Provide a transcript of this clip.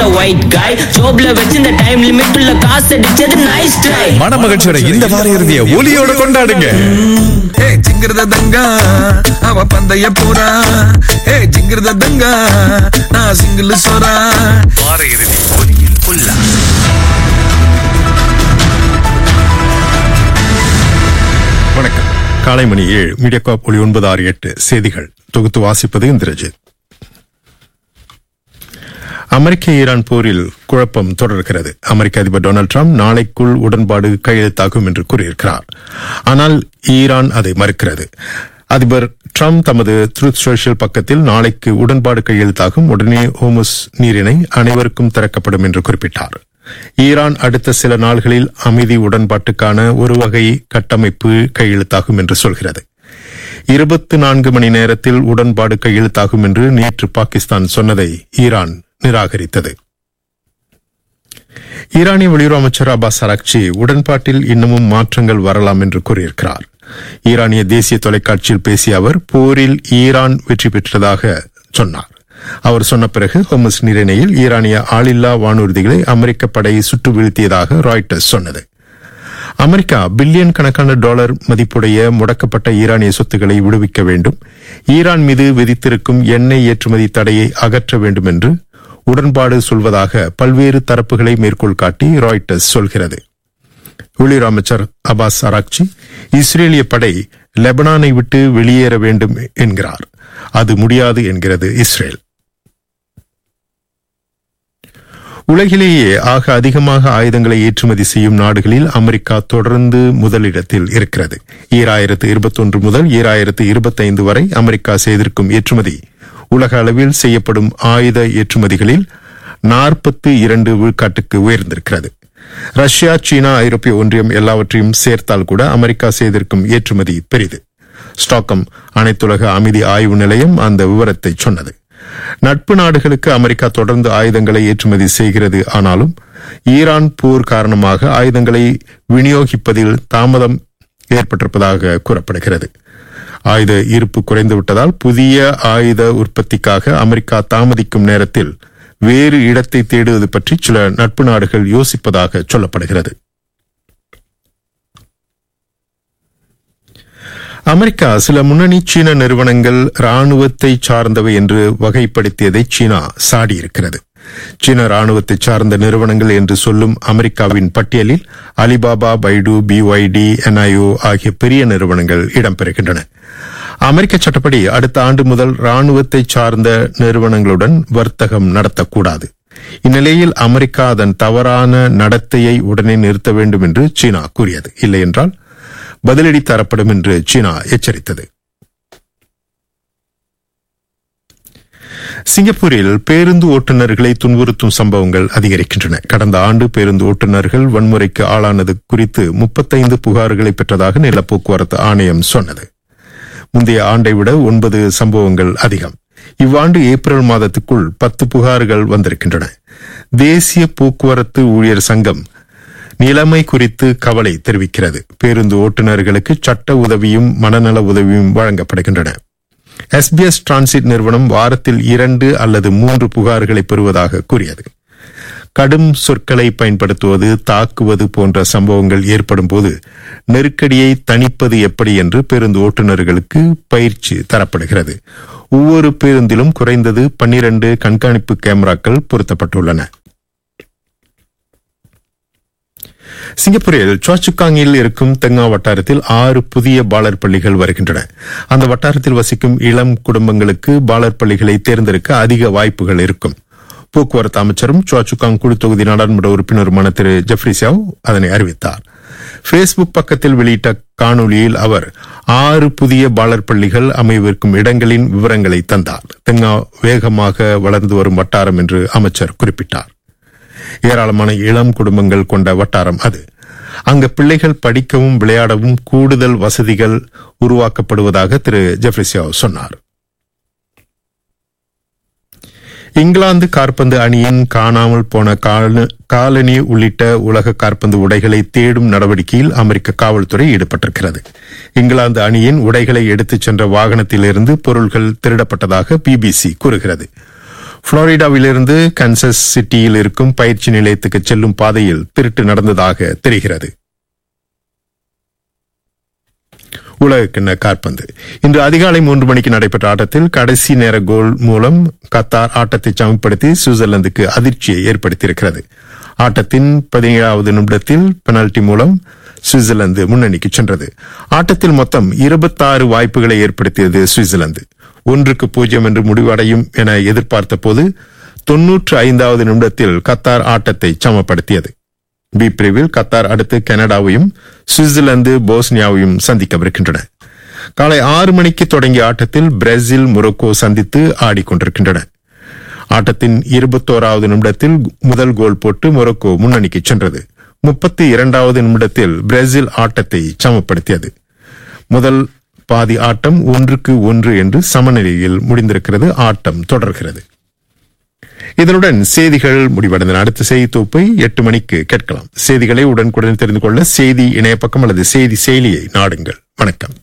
a white guy ஜோப்ல வச்சு இந்த time limit உள்ள காசு அடிச்சது நைஸ் ட்ரை மன மகிழ்ச்சியோட இந்த வார இறுதிய ஒலியோட கொண்டாடுங்க ஹே ஜிங்கிரத தங்கா அவ பந்தய போறா ஹே ஜிங்கிரத தங்கா நான் சிங்கிள் சோறா வார இறுதி ஒலியில் உல்லாஸ் வணக்கம் காலை மணி ஏழு மீடியா காப் ஒளி ஒன்பது ஆறு எட்டு செய்திகள் தொகுத்து வாசிப்பது இந்திரஜித் அமெரிக்க ஈரான் போரில் குழப்பம் தொடர்கிறது அமெரிக்க அதிபர் டொனால்டு டிரம்ப் நாளைக்குள் உடன்பாடு கையெழுத்தாகும் என்று கூறியிருக்கிறார் ஆனால் ஈரான் அதை மறுக்கிறது அதிபர் டிரம்ப் தமது ட்ரூத் சோஷியல் பக்கத்தில் நாளைக்கு உடன்பாடு கையெழுத்தாகும் உடனே ஹோமுஸ் நீரிணை அனைவருக்கும் திறக்கப்படும் என்று குறிப்பிட்டார் ஈரான் அடுத்த சில நாள்களில் அமைதி உடன்பாட்டுக்கான ஒரு வகை கட்டமைப்பு கையெழுத்தாகும் என்று சொல்கிறது இருபத்தி நான்கு மணி நேரத்தில் உடன்பாடு கையெழுத்தாகும் என்று நேற்று பாகிஸ்தான் சொன்னதை ஈரான் நிராகரித்தது ஈரானிய வெளியுறவு அமைச்சர் அப்பாஸ் அராக்சி உடன்பாட்டில் இன்னமும் மாற்றங்கள் வரலாம் என்று கூறியிருக்கிறார் ஈரானிய தேசிய தொலைக்காட்சியில் பேசிய அவர் போரில் ஈரான் வெற்றி பெற்றதாக சொன்னார் அவர் சொன்ன பிறகு ஹோமஸ் நீரிணையில் ஈரானிய ஆளில்லா வானூர்திகளை அமெரிக்க படை சுட்டு வீழ்த்தியதாக ராய்டர்ஸ் சொன்னது அமெரிக்கா பில்லியன் கணக்கான டாலர் மதிப்புடைய முடக்கப்பட்ட ஈரானிய சொத்துக்களை விடுவிக்க வேண்டும் ஈரான் மீது விதித்திருக்கும் எண்ணெய் ஏற்றுமதி தடையை அகற்ற வேண்டும் என்று உடன்பாடு சொல்வதாக பல்வேறு தரப்புகளை மேற்கோள் காட்டி ராய்டர்ஸ் சொல்கிறது வெளியுறவு அமைச்சர் அபாஸ் அராக்சி இஸ்ரேலிய படை லெபனானை விட்டு வெளியேற வேண்டும் என்கிறார் அது முடியாது என்கிறது இஸ்ரேல் உலகிலேயே ஆக அதிகமாக ஆயுதங்களை ஏற்றுமதி செய்யும் நாடுகளில் அமெரிக்கா தொடர்ந்து முதலிடத்தில் இருக்கிறது ஈராயிரத்து இருபத்தொன்று முதல் ஈராயிரத்து இருபத்தைந்து வரை அமெரிக்கா செய்திருக்கும் ஏற்றுமதி உலக அளவில் செய்யப்படும் ஆயுத ஏற்றுமதிகளில் நாற்பத்து இரண்டு விழுக்காட்டுக்கு உயர்ந்திருக்கிறது ரஷ்யா சீனா ஐரோப்பிய ஒன்றியம் எல்லாவற்றையும் சேர்த்தால் கூட அமெரிக்கா செய்திருக்கும் ஏற்றுமதி பெரிது ஸ்டாக்கம் அனைத்துலக அமைதி ஆய்வு நிலையம் அந்த விவரத்தை சொன்னது நட்பு நாடுகளுக்கு அமெரிக்கா தொடர்ந்து ஆயுதங்களை ஏற்றுமதி செய்கிறது ஆனாலும் ஈரான் போர் காரணமாக ஆயுதங்களை விநியோகிப்பதில் தாமதம் ஏற்பட்டிருப்பதாக கூறப்படுகிறது ஆயுத இருப்பு குறைந்துவிட்டதால் புதிய ஆயுத உற்பத்திக்காக அமெரிக்கா தாமதிக்கும் நேரத்தில் வேறு இடத்தை தேடுவது பற்றி சில நட்பு நாடுகள் யோசிப்பதாக சொல்லப்படுகிறது அமெரிக்கா சில முன்னணி சீன நிறுவனங்கள் ராணுவத்தை சார்ந்தவை என்று வகைப்படுத்தியதை சீனா சாடியிருக்கிறது சீன ராணுவத்தை சார்ந்த நிறுவனங்கள் என்று சொல்லும் அமெரிக்காவின் பட்டியலில் அலிபாபா பைடு பிஒய்டி என்ஐஓ ஆகிய பெரிய நிறுவனங்கள் இடம்பெறுகின்றன அமெரிக்க சட்டப்படி அடுத்த ஆண்டு முதல் ராணுவத்தை சார்ந்த நிறுவனங்களுடன் வர்த்தகம் நடத்தக்கூடாது இந்நிலையில் அமெரிக்கா அதன் தவறான நடத்தையை உடனே நிறுத்த வேண்டும் என்று சீனா கூறியது இல்லையென்றால் பதிலடி தரப்படும் என்று சீனா எச்சரித்தது சிங்கப்பூரில் பேருந்து ஓட்டுநர்களை துன்புறுத்தும் சம்பவங்கள் அதிகரிக்கின்றன கடந்த ஆண்டு பேருந்து ஓட்டுநர்கள் வன்முறைக்கு ஆளானது குறித்து முப்பத்தைந்து புகார்களை பெற்றதாக நில போக்குவரத்து ஆணையம் சொன்னது முந்தைய ஆண்டை விட ஒன்பது சம்பவங்கள் அதிகம் இவ்வாண்டு ஏப்ரல் மாதத்துக்குள் பத்து புகார்கள் வந்திருக்கின்றன தேசிய போக்குவரத்து ஊழியர் சங்கம் நிலைமை குறித்து கவலை தெரிவிக்கிறது பேருந்து ஓட்டுநர்களுக்கு சட்ட உதவியும் மனநல உதவியும் வழங்கப்படுகின்றன எஸ்பிஎஸ் டிரான்சிட் நிறுவனம் வாரத்தில் இரண்டு அல்லது மூன்று புகார்களை பெறுவதாக கூறியது கடும் சொற்களை பயன்படுத்துவது தாக்குவது போன்ற சம்பவங்கள் ஏற்படும் போது நெருக்கடியை தணிப்பது எப்படி என்று பேருந்து ஓட்டுநர்களுக்கு பயிற்சி தரப்படுகிறது ஒவ்வொரு பேருந்திலும் குறைந்தது பன்னிரண்டு கண்காணிப்பு கேமராக்கள் பொருத்தப்பட்டுள்ளன சிங்கப்பூரில் சோச்சுக்காங்கில் இருக்கும் தெங்கா வட்டாரத்தில் ஆறு புதிய பாலர் பள்ளிகள் வருகின்றன அந்த வட்டாரத்தில் வசிக்கும் இளம் குடும்பங்களுக்கு பாலர் பள்ளிகளை தேர்ந்தெடுக்க அதிக வாய்ப்புகள் இருக்கும் போக்குவரத்து அமைச்சரும் சோச்சுக்காங் குழு தொகுதி நாடாளுமன்ற உறுப்பினருமான திரு ஜெஃப்ரி சியாவ் அதனை அறிவித்தார் பேஸ்புக் பக்கத்தில் வெளியிட்ட காணொலியில் அவர் ஆறு புதிய பாலர் பள்ளிகள் அமைவிருக்கும் இடங்களின் விவரங்களை தந்தார் தெங்கா வேகமாக வளர்ந்து வரும் வட்டாரம் என்று அமைச்சர் குறிப்பிட்டார் ஏராளமான இளம் குடும்பங்கள் கொண்ட வட்டாரம் அது அங்க பிள்ளைகள் படிக்கவும் விளையாடவும் கூடுதல் வசதிகள் உருவாக்கப்படுவதாக திரு ஜெஃப்ரிசியாவ் சொன்னார் இங்கிலாந்து காற்பந்து அணியின் காணாமல் போன காலனி உள்ளிட்ட உலக காற்பந்து உடைகளை தேடும் நடவடிக்கையில் அமெரிக்க காவல்துறை ஈடுபட்டிருக்கிறது இங்கிலாந்து அணியின் உடைகளை எடுத்துச் சென்ற வாகனத்திலிருந்து பொருள்கள் திருடப்பட்டதாக பிபிசி கூறுகிறது புளோரிடாவிலிருந்து கன்சஸ் சிட்டியில் இருக்கும் பயிற்சி நிலையத்துக்கு செல்லும் பாதையில் திருட்டு நடந்ததாக தெரிகிறது உலகக்கிண்ண காற்பந்து இன்று அதிகாலை மூன்று மணிக்கு நடைபெற்ற ஆட்டத்தில் கடைசி நேர கோல் மூலம் கத்தார் ஆட்டத்தை சமப்படுத்தி சுவிட்சர்லாந்துக்கு அதிர்ச்சியை ஏற்படுத்தியிருக்கிறது ஆட்டத்தின் பதினேழாவது நிமிடத்தில் பெனல்டி மூலம் சுவிட்சர்லாந்து முன்னணிக்கு சென்றது ஆட்டத்தில் மொத்தம் இருபத்தாறு வாய்ப்புகளை ஏற்படுத்தியது சுவிட்சர்லாந்து ஒன்றுக்கு பூஜ்ஜியம் என்று முடிவடையும் என எதிர்பார்த்த போது தொன்னூற்று ஐந்தாவது நிமிடத்தில் கத்தார் ஆட்டத்தை சமப்படுத்தியது பி பிரிவில் கத்தார் அடுத்து கனடாவையும் சுவிட்சர்லாந்து போஸ்னியாவையும் சந்திக்கவிருக்கின்றன காலை ஆறு மணிக்கு தொடங்கிய ஆட்டத்தில் பிரேசில் மொரோக்கோ சந்தித்து ஆடிக்கொண்டிருக்கின்றன ஆட்டத்தின் இருபத்தோராவது நிமிடத்தில் முதல் கோல் போட்டு மொரோக்கோ முன்னணிக்கு சென்றது முப்பத்தி இரண்டாவது நிமிடத்தில் பிரேசில் ஆட்டத்தை சமப்படுத்தியது முதல் பாதி ஆட்டம் ஒன்றுக்கு ஒன்று என்று சமநிலையில் முடிந்திருக்கிறது ஆட்டம் தொடர்கிறது இதனுடன் செய்திகள் முடிவடைந்தன அடுத்த செய்தி தொகுப்பை எட்டு மணிக்கு கேட்கலாம் செய்திகளை உடனுக்குடன் தெரிந்து கொள்ள செய்தி இணையப்பக்கம் அல்லது செய்தி செயலியை நாடுங்கள் வணக்கம்